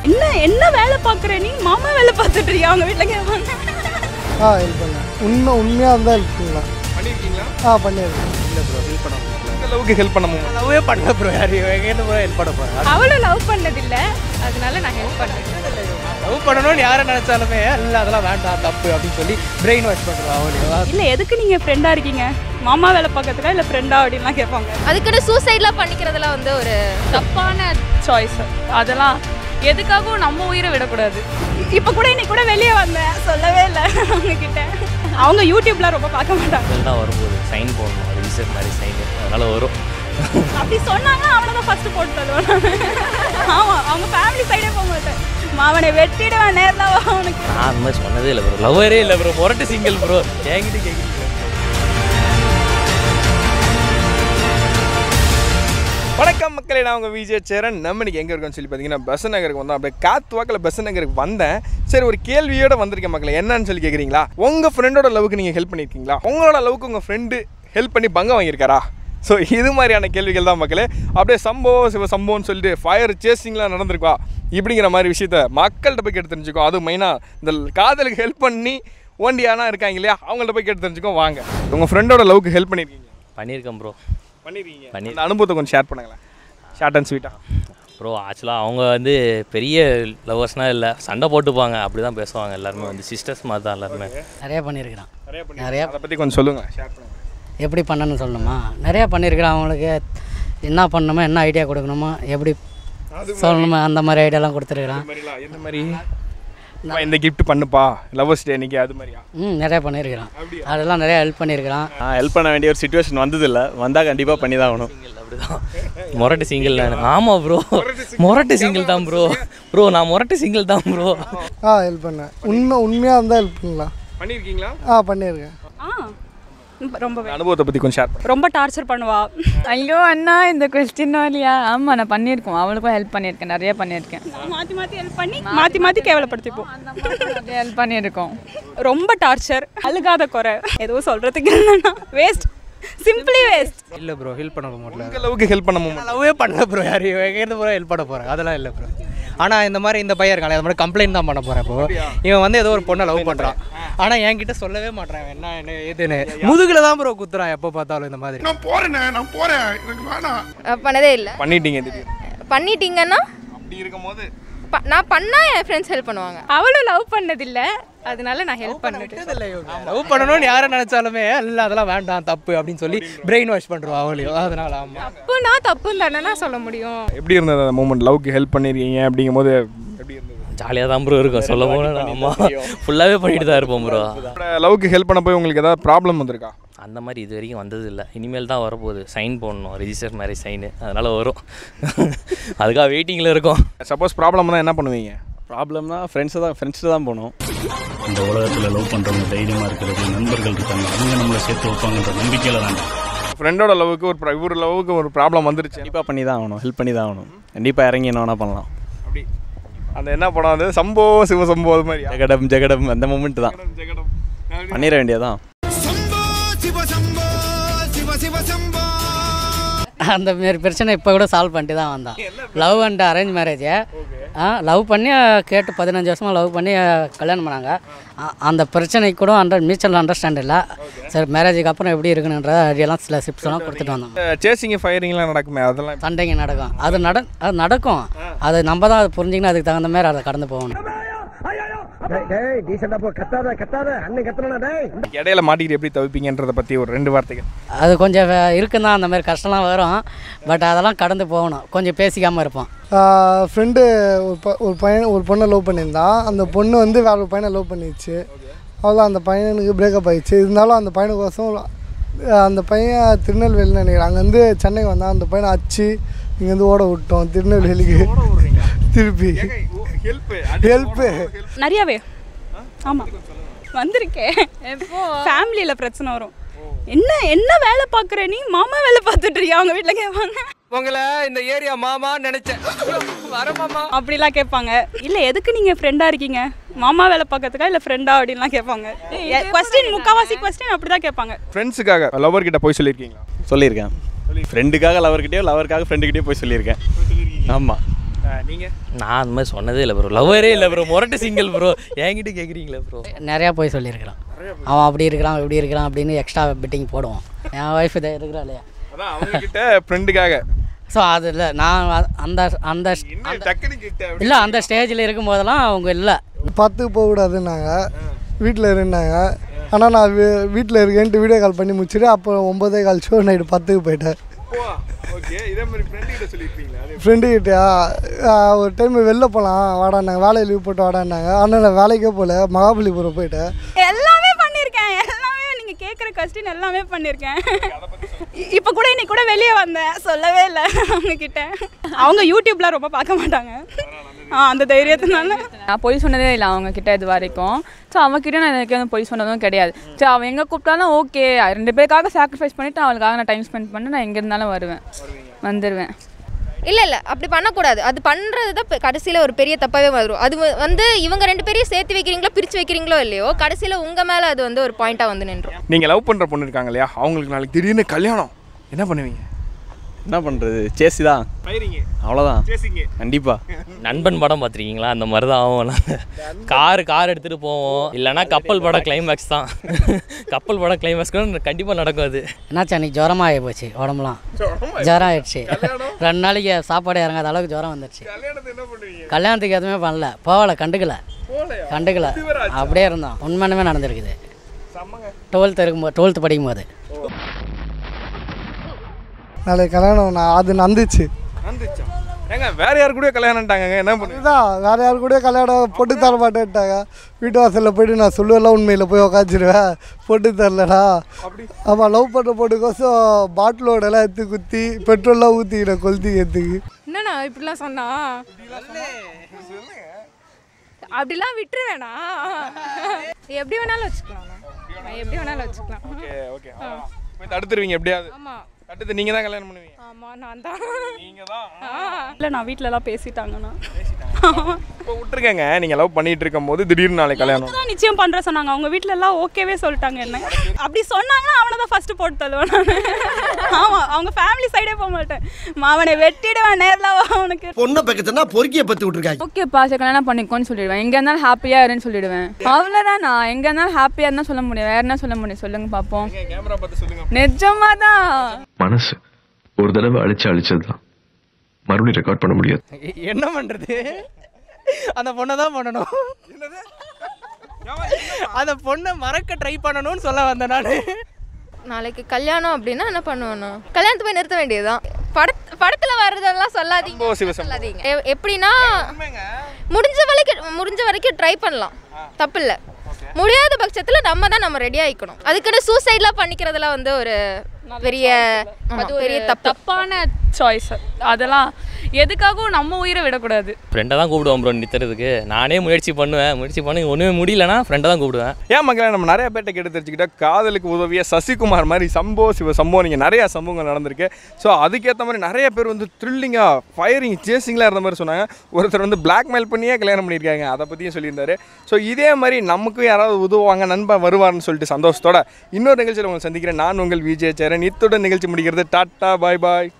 என்ன என்ன வேலை பார்க்குற நீ மாமா வேலை பார்த்துட்டு இருக்கியா அவங்க வீட்டில் கேட்பாங்க ஆ ஹெல்ப் பண்ணேன் உண்மை உண்மையாக இருந்தால் ஹெல்ப் பண்ணலாம் பண்ணியிருக்கீங்களா ஆ பண்ணியிருக்கேன் இல்லை ப்ரோ ஹெல்ப் பண்ண முடியல இந்த அளவுக்கு ஹெல்ப் பண்ண முடியும் லவ்வே பண்ணல ப்ரோ யார் எங்கேருந்து ப்ரோ ஹெல்ப் பண்ண போகிறேன் அவளும் லவ் பண்ணதில்ல அதனால நான் ஹெல்ப் பண்ணேன் லவ் பண்ணணும்னு யாரை நினச்சாலுமே இல்லை அதெல்லாம் வேண்டாம் தப்பு அப்படின்னு சொல்லி பிரெயின் வாஷ் பண்ணுறோம் அவளையும் இல்லை எதுக்கு நீங்கள் ஃப்ரெண்டாக இருக்கீங்க மாமா வேலை பார்க்கறதுக்கா இல்லை ஃப்ரெண்டா அப்படின்லாம் கேட்பாங்க அதுக்குன்னு சூசைட்லாம் பண்ணிக்கிறதுல வந்து ஒரு தப்பான சாய்ஸ் அதெல்லாம் எதுக்காகவும் நம்ம உயிரை விடக்கூடாது இப்போ கூட இன்னைக்கு கூட வெளியே வந்தேன் சொல்லவே இல்லை அவங்க கிட்ட அவங்க யூடியூப்ல ரொம்ப பார்க்க மாட்டாங்க தான் வரும்போது சைன் போடணும் ரிஜிஸ்டர் மாதிரி சைன் அதனால் வரும் அப்படி சொன்னாங்க அவனை தான் ஃபர்ஸ்ட் போட்டு தருவேன் ஆமாம் அவங்க ஃபேமிலி சைடே போக மாட்டேன் அவனை வெட்டிடுவேன் நேரில் அவனுக்கு நான் அந்த மாதிரி சொன்னதே இல்லை ப்ரோ லவ்வரே இல்லை ப்ரோ முரட்டு சிங்கிள் ப்ரோ என்கிட்ட கேட்குறீங்க வணக்கம் மக்களே நான் உங்கள் விஜய் சேரன் நம்ம இன்னைக்கு எங்கே இருக்கோம்னு சொல்லி பார்த்தீங்கன்னா பெச நகருக்கு வந்தோம் அப்படியே காத்து வாக்கில் பெச நகருக்கு வந்தேன் சரி ஒரு கேள்வியோட வந்திருக்கேன் மக்களே என்னன்னு சொல்லி கேட்குறீங்களா உங்கள் ஃப்ரெண்டோட லவ்வுக்கு நீங்கள் ஹெல்ப் பண்ணியிருக்கீங்களா உங்களோட லவ்வுக்கு உங்கள் ஃப்ரெண்டு ஹெல்ப் பண்ணி பங்கு வாங்கியிருக்காரா ஸோ இது மாதிரியான கேள்விகள் தான் மக்களே அப்படியே சம்பவம் சிவ சம்பவம்னு சொல்லிட்டு ஃபயர் சேசிங்லாம் நடந்திருக்கா இப்படிங்கிற மாதிரி விஷயத்த மக்கள்கிட்ட போய் கேட்டு தெரிஞ்சுக்கோ அதுவும் மெயினாக இந்த காதலுக்கு ஹெல்ப் பண்ணி ஓண்டியானா இருக்காங்க இல்லையா அவங்கள்ட்ட போய் கேட்டு தெரிஞ்சுக்கோ வாங்க உங்கள் ஃப்ரெண்டோட லவ்வுக்கு ஹெல்ப் பண்ணியிருக்கீங்க பண்ணியிருக்கேன் ப்ரோ பண்ணிருக்கீங்க பண்ணி- அந்த அனுபவத்தை கொஞ்சம் ஷேர் பண்ணுங்களேன் ஷார்ட் அண்ட் ஸ்வீட்டா ப்ரோ ஆக்சுவலாக அவங்க வந்து பெரிய லவர்ஸ்னால் இல்லை சண்டை போட்டுப்பாங்க அப்படி தான் பேசுவாங்க எல்லாருமே வந்து சிஸ்டர்ஸ் மாதிரி தான் எல்லாருமே நிறைய பண்ணியிருக்கிறான் நிறைய நிறைய அதை பற்றி கொஞ்சம் சொல்லுங்க ஷேர் பண்ணுங்க எப்படி பண்ணணும்னு சொல்லணுமா நிறையா பண்ணியிருக்கிறான் அவங்களுக்கு என்ன பண்ணணுமோ என்ன ஐடியா கொடுக்கணுமோ எப்படி சொல்லணுமோ அந்த மாதிரி ஐடியாலாம் கொடுத்துருக்குறான் மாதிரிலாம் எந்த மாதிரி அம்மா, இந்த gift பண்ணுப்பா லவர்ஸ் டே இன்னைக்கு அது மாதிரியா ம் நிறையா பண்ணியிருக்கிறான் அதெல்லாம் நிறையா ஹெல்ப் பண்ணியிருக்கிறான் நான் ஹெல்ப் பண்ண வேண்டிய ஒரு சுச்சுவேஷன் வந்ததில்லை வந்தால் கண்டிப்பாக பண்ணி தான் ஆகணும் சிங்கிள் அப்படிதான் முரட்டு சிங்கிள் நான் ஆமாம் ப்ரோ முரட்டு சிங்கிள் தான் ப்ரோ ப்ரோ நான் முரட்டு சிங்கிள் தான் ப்ரோ ஆ ஹெல்ப் பண்ணேன் உண்மை உண்மையாக இருந்தால் ஹெல்ப் பண்ணலாம் பண்ணியிருக்கீங்களா ஆ பண்ணியிருக்கேன் ஆ ரொம்ப இந்த அனுபவத்தை பற்றி கொஞ்சம் ஷேர் பண்ணுங்க ரொம்ப டார்ச்சர் பண்ணுவா ஐயோ அண்ணா இந்த கொஸ்டினும் இல்லையா ஆமாம் நான் பண்ணியிருக்கோம் அவளுக்கும் ஹெல்ப் பண்ணியிருக்கேன் நிறைய பண்ணியிருக்கேன் மாற்றி மாற்றி ஹெல்ப் பண்ணி மாற்றி மாற்றி கேவலப்படுத்திப்போம் நிறைய ஹெல்ப் பண்ணியிருக்கோம் ரொம்ப டார்ச்சர் அழுகாத குறை எதுவும் சொல்கிறதுக்கு இல்லைன்னா வேஸ்ட் சிம்பிளி வேஸ்ட் இல்லை ப்ரோ ஹெல்ப் பண்ண முடியல உங்கள் லவ்வுக்கு ஹெல்ப் பண்ண முடியும் லவ்வே பண்ணல ப்ரோ யார் எங்கேருந்து ப்ரோ ஹெல்ப் பண்ண போகிறேன் அதெல்லாம் இல்லை ப்ரோ ஆனால் இந்த மாதிரி இந்த பையன் இருக்காங்க அது மாதிரி கம்ப்ளைண்ட் தான் பண்ண போகிறேன் இப்போ இவன் வந்து ஏதோ ஒரு பொண்ணை லவ் பண்ணுறான் ஆனால் என்கிட்ட சொல்லவே மாட்றான் இவன் என்ன என்ன ஏதுன்னு முதுகில் தான் ப்ரோ குத்துறான் எப்போ பார்த்தாலும் இந்த மாதிரி அஹ், பண்ணதே இல்லை பண்ணிட்டீங்க திடீர்னு பண்ணிட்டீங்கன்னா அப்படி இருக்கும்போது ப- நான் பண்ணா என் ஃப்ரெண்ட்ஸ் ஹெல்ப் பண்ணுவாங்க அவளும் லவ் பண்ணதில்ல அதனால நான் ஹெல்ப் பண்ணிட்டு லவ் பண்ணணும்னு யாரை நினச்சாலுமே இல்லை அதெல்லாம் வேண்டாம் தப்பு அப்படின்னு சொல்லி பிரெயின் வாஷ் பண்ணுறோம் அவளையும் அதனால ஆமாம் தப்புனா தப்புன்னு தானே சொல்ல முடியும் எப்படி இருந்தது அந்த மூமெண்ட் லவ்க்கு ஹெல்ப் பண்ணியிருக்கீங்க அப்படிங்கும் போது எப்படி இருந்தது ஜாலியாக தான் ப்ரோ இருக்கும் சொல்ல போனால் ஆமாம் ஃபுல்லாகவே பண்ணிட்டு தான் இருப்போம் ப்ரோ லவ்க்கு ஹெல்ப் பண்ண போய் உங்களுக்கு ஏதாவது ப்ராப்ளம் வந்திருக்கா அந்த மாதிரி இது வரைக்கும் வந்தது இல்லை இனிமேல் தான் வரப்போகுது சைன் போடணும் ரிஜிஸ்டர் மேரேஜ் சைனு அதனால் வரும் அதுக்காக வெயிட்டிங்கில் இருக்கோம் சப்போஸ் ப்ராப்ளம் தான் என்ன பண்ணுவீங்க ப்ராப்ளம்னா ஃப்ரெண்ட்ஸை தான் ஃப்ரெண்ட்ஸ்ட்டு தான் போகணும் இந்த உலகத்தில் லவ் பண்ணுறவங்க தைரியமாக இருக்கிறது நண்பர்கள் இருக்காங்க அவங்க நம்மளை சேர்த்து வைப்பாங்கன்ற நம்பிக்கையில் வேண்டாம் ஃப்ரெண்டோட லவ்வுக்கு ஒரு இவர் லவ்வுக்கு ஒரு ப்ராப்ளம் வந்துருச்சு கண்டிப்பாக பண்ணி தான் ஆகணும் ஹெல்ப் பண்ணி தான் ஆகணும் கண்டிப்பாக இறங்கி என்ன வேணால் பண்ணலாம் அப்படி அந்த என்ன படம் அது சம்போ சிவ சம்போ அது மாதிரியா ஜெகடம் ஜெகடம் அந்த மூமெண்ட் தான் ஜெகடம் பண்ணிட வேண்டியதான் அந்த மாரி பிரச்சனை இப்போ கூட சால்வ் பண்ணிட்டு தான் வந்தான் லவ் அண்ட் அரேஞ்ச் மேரேஜ் ஆ லவ் பண்ணி கேட்டு பதினஞ்சு வருஷமாக லவ் பண்ணி கல்யாணம் பண்ணாங்க அ- அந்த பிரச்சனைக்கு கூட அண்டர் மியூச்சுவல் அண்டர்ஸ்டாண்ட் இல்லை சரி மேரேஜுக்கு அப்புறம் எப்படி இருக்குன்ற ஐடியாலாம் சில சிப்ஸ் எல்லாம் கொடுத்துட்டு வந்தோம் சேசிங் ஃபயரிங்லாம் நடக்குமே அதெல்லாம் சண்டைங்க நடக்கும் அது நட அது நடக்கும் அது நம்ம தான் அது புரிஞ்சிங்கன்னா அதுக்கு தகுந்த மாதிரி அதை கடந்து போகணும் இடையில மாட்டிக்கிட்டு எப்படி தவிப்பீங்கன்றத பற்றி ஒரு ரெண்டு வார்த்தைகள் அது கொஞ்சம் இருக்குன்னு தான் அந்த மாதிரி கஷ்டம்லாம் வரும் பட் அதெல்லாம் கடந்து போகணும் கொஞ்சம் பேசிக்காமல் இருப்போம் ஃப்ரெண்டு ஒரு ப ஒரு பையன் ஒரு பொண்ணை லவ் பண்ணியிருந்தான் அந்த பொண்ணு வந்து வேற ஒரு பையனை லவ் பண்ணிடுச்சு அவ்வளோ அந்த பையனுக்கு பிரேக்கப் ஆயிடுச்சு இருந்தாலும் அந்த பையனுக்கோசம் அஹ் அந்த பையன் திருநெல்வேலின்னு நினைக்கிறேன் அங்கேருந்து சென்னைக்கு வந்தான் அந்த பையனை அச்சு இங்கேருந்து ஓட விட்டோம் திருநெல்வேலிக்கு திருப்பி ஹெல்ப் ஹெல்ப்பு நிறையாவே ஆமாம் வந்திருக்கேன் எப்போ ஃபேமிலியில் பிரச்சனை வரும் என்ன என்ன வேலை பார்க்குற நீ மாமா வேலை பார்த்துட்டு இருக்கியா அவங்க வீட்டில் கேட்பாங்க உங்களை இந்த ஏரியா மாமான்னு நினச்சேன் வர மாமா அப்படிலாம் கேட்பாங்க இல்லை எதுக்கு நீங்கள் ஃப்ரெண்டாக இருக்கீங்க மாமா வேலை பார்க்கறதுக்கா இல்லை ஃப்ரெண்டா அப்படின்லாம் கேட்பாங்க கொஸ்டின் முக்கால்வாசி கொஸ்டின் அப்படி தான் கேட்பாங்க ஃப்ரெண்ட்ஸுக்காக லவர் கிட்ட போய் சொல்லியிருக்கீங்களா சொல்லியிருக்கேன் ஃப்ரெண்டுக்காக லவர்கிட்டயோ லவருக்காக ஃப்ரெண்டுக்கிட்டயோ போய் சொல்லியிருக்கேன் ஆமாம் நீங்கள் நான் அந்த மாதிரி சொன்னதே இல்லை ப்ரோ லவ்வரே இல்லை ப்ரோ முரட்டு சிங்கிள் ப்ரோ என்கிட்ட கேட்குறீங்களா ப்ரோ நிறையா போய் சொல்லியிருக்கிறான் அவன் அப்படி இருக்கிறான் இப்படி இருக்கிறான் அப்படின்னு எக்ஸ்ட்ரா பெட்டிங் போடுவான் என் ஒய்ஃப் இதை இருக்கிறா இல்லையா அதான் அவங்க கிட்ட ஃப்ரெண்டுக்காக ஸோ அது இல்லை நான் அ- அந்த அந்த டக்குனு கிட்ட இல்லை அந்த ஸ்டேஜில் இருக்கும்போதெல்லாம் அவங்க இல்லை பத்துக்கு போகக்கூடாதுன்னாங்க வீட்டில் இருந்தாங்க ஆனால் நான் வீட்டில் இருக்கேன்ட்டு வீடியோ கால் பண்ணி முடிச்சுட்டு அப்போ ஒம்பதே கால் ஷோ நைட்டு பத்துக்கு போயிட்டேன் ஓகே இதே மாதிரி ஃப்ரெண்டு கிட்ட சொல்லியிருப்பீங்களா அதே ஃப்ரெண்டுக்கிட்டயா ஒரு டைம் வெளில போகலாம் வாடான்னாங்க வேலையை லீவ் போட்டு வாடான்னாங்க ஆனால் நான் வேலைக்கே போகல மகாபலிபுரம் போயிட்டேன் எல்லாமே பண்ணியிருக்கேன் எல்லாமே நீங்கள் கேட்குற கொஸ்டின் எல்லாமே பண்ணியிருக்கேன் இப்போ கூட இன்னைக்கு கூட வெளியே வந்தேன் சொல்லவே இல்லை அவங்க கிட்ட அவங்க யூடியூப்லாம் ரொம்ப பார்க்க மாட்டாங்க ஆ அந்த தைரியத்தினால நான் பொய் சொன்னதே இல்லை அவங்க கிட்ட இது வரைக்கும் ஸோ அவங்ககிட்ட நான் எனக்கு வந்து பொய் சொன்னதும் கிடையாது சரி அவன் எங்கே கூப்பிட்டாலும் ஓகே ரெண்டு பேருக்காக சாக்ரிஃபைஸ் பண்ணிவிட்டு அவளுக்காக நான் டைம் ஸ்பெண்ட் பண்ணி நான் எங்கே இருந்தாலும் வருவேன் வந்துடுவேன் இல்லை இல்லை அப்படி பண்ணக்கூடாது அது பண்ணுறது தான் கடைசியில் ஒரு பெரிய தப்பாகவே வரும் அது வ- வந்து இவங்க ரெண்டு பேரையும் சேர்த்து வைக்கிறீங்களோ பிரித்து வைக்கிறீங்களோ இல்லையோ கடைசியில் உங்கள் மேலே அது வந்து ஒரு பாயிண்ட்டாக வந்து நின்றும் நீங்கள் லவ் பண்ணுற பொண்ணு இருக்காங்க இல்லையா அவங்களுக்கு நாளைக்கு திடீர்னு கல்யாணம் என்ன பண்ணுவீங்க என்ன பண்ணுறது சேசி தான் பயிரிங்க அவ்வளோதான் சேசிங்க கண்டிப்பாக நண்பன் படம் பார்த்துருக்கீங்களா அந்த மாதிரி தான் ஆகும் கார் கார் எடுத்துகிட்டு போவோம் இல்லைன்னா கப்பல் படம் கிளைமேக்ஸ் தான் கப்பல் படம் கிளைமேக்ஸ் கூட கண்டிப்பாக நடக்கும் அது என்னாச்சு அன்றைக்கி ஜுரமாக ஆகி போச்சு உடம்புலாம் ஜுரம் ஆயிடுச்சு ரெண்டு நாளைக்கு சாப்பாடு இறங்காத அளவுக்கு ஜுரம் வந்துடுச்சு கல்யாணத்தை என்ன பண்ணுவீங்க கல்யாணத்துக்கு எதுவுமே பண்ணல போகல கண்டுக்கல கண்டுக்கல அப்படியே இருந்தோம் உண்மையானுமே நடந்திருக்குது டுவெல்த் இருக்கும்போது டுவெல்த் படிக்கும்போது நாளைக்கு கல்யாணம் நான் அது நடந்துச்சு வந்துச்சா ஏங்க வேற யாரு கூட கல்யாணம்ட்டாங்க என்ன பண்ணுவீங்க இதுதான் வேறு யாரு கூட கல்யாணம் போட்டு தர மாட்டேன்ட்டாங்க வீட்டு வாசலில் போயிட்டு நான் சொல்லுவேன்ல உண்மையில் போய் உக்காந்துருவேன் போட்டு தரலடா ஆமாம் லவ் பண்ணுற போட்டுக்கோசம் பாட்டிலோடலாம் எடுத்து குத்தி பெட்ரோல்லாம் ஊற்றிக்கிறேன் கொளுத்திக்கிறதுக்கு என்னண்ணா இப்படிலாம் சொன்னா அப்படிலாம் விட்டுருவேணா எப்படி வேணாலும் வச்சுக்கலாம் எப்படி வேணாலும் வச்சுக்கலாம் ஓகே ஓகே போய் தடுத்துருவீங்க எப்படியாவது ஆமாம் தடுத்து நீங்கள் தான் கல்யாணம் பண்ணுவீங்க ஆமாம் நான் தான் நீங்கள் தான் இல்லை நான் வீட்டிலலாம் பேசிட்டாங்கண்ணா இப்போ விட்டுருக்கேங்க நீங்கள் லவ் பண்ணிட்டு இருக்கும் போது திடீர்னு நாளைக்கு கல்யாணம் தான் நிச்சயம் பண்ணுற சொன்னாங்க அவங்க வீட்டில எல்லாம் ஓகேவே சொல்லிட்டாங்க என்ன அப்படி சொன்னாங்கன்னா அவனை தான் ஃபர்ஸ்ட் போட்டு தள்ளுவேன் நான் ஆமாம் அவங்க ஃபேமிலி சைடே போக மாட்டேன் அவனை வெட்டிடுவேன் நேரில் அவனுக்கு பொண்ணை பக்கத்துனா பொறுக்கிய பத்து விட்டுருக்காங்க ஓகேப்பா சரி கல்யாணம் பண்ணிக்கோன்னு சொல்லிடுவேன் எங்கே இருந்தாலும் ஹாப்பியாக இருன்னு சொல்லிடுவேன் அவ்வளோதான் நான் எங்கே இருந்தாலும் ஹாப்பியாக இருந்தால் சொல்ல முடியும் வேற என்ன சொல்ல முடியும் சொல்லுங்க பார்ப்போம் கேமரா பார்த்து சொல்லுங்க நிஜமாக தான் மனசு ஒரு தடவை அழிச்சு அழிச்சது தான் மறுபடியும் ரெக்கார்ட் பண்ண முடியாது என்ன பண்ணுறது அந்த பொண்ணை தான் பண்ணணும் அந்த பொண்ணை மறக்க ட்ரை பண்ணணும்னு சொல்ல வந்தேன் நான் நாளைக்கு கல்யாணம் அப்படின்னா என்ன பண்ணுவேன்னா கல்யாணத்தை போய் நிறுத்த வேண்டியதுதான் படத் படத்தில் வர்றதெல்லாம் சொல்லாதீங்க சம்பவ சிவசம்பவம். சொல்லாதீங்க எ- எப்படின்னா முடிஞ்ச வரைக்கும் முடிஞ்ச வரைக்கும் ட்ரை பண்ணலாம் தப்பு இல்லை முடியாத பட்சத்தில் நம்ம தான் நம்ம ரெடி ஆகிக்கணும் அதுக்குன்னு சூசைட்லாம் பண்ணிக்கிறதுல வந்து ஒரு பெரிய ஆமா, அது ஒரு பெரிய தப்பு தப்பான சாய்ஸ் அதெல்லாம் எதுக்காகவும் நம்ம உயிரை விடக்கூடாது ஃப்ரெண்டை தான் கூப்பிடுவோம் ப்ரோ நிறுத்துறதுக்கு நானே முயற்சி பண்ணுவேன் முயற்சி பண்ணி ஒன்றுமே முடியலன்னா ஃப்ரெண்டை தான் கூப்பிடுவேன் ஏன் மக்களே நம்ம நிறைய பேர்ட்ட கேட்டு தெரிஞ்சுக்கிட்டா காதலுக்கு உதவிய சசிகுமார் மாதிரி சம்போ சிவ சம்பவம் நீங்கள் நிறையா சம்பவங்கள் நடந்திருக்கு ஸோ அதுக்கேற்ற மாதிரி நிறைய பேர் வந்து த்ரில்லிங்காக ஃபயரிங் சேசிங்லாம் இருந்த மாதிரி சொன்னாங்க ஒருத்தர் வந்து பிளாக்மெயில் பண்ணியே கல்யாணம் பண்ணியிருக்காங்க அதை பற்றியும் சொல்லியிருந்தாரு ஸோ இதே மாதிரி நமக்கும் யாராவது உதவுவாங்க நண்பன் வருவார்னு சொல்லிட்டு சந்தோஷத்தோட இன்னொரு நிகழ்ச்சியில் உங்களை சந்திக்கிறேன் நான் உங்கள் விஜய் சேரன் இத்துடன் நிகழ்ச்சி முடிக்கிறது டாட்டா பாய் பாய்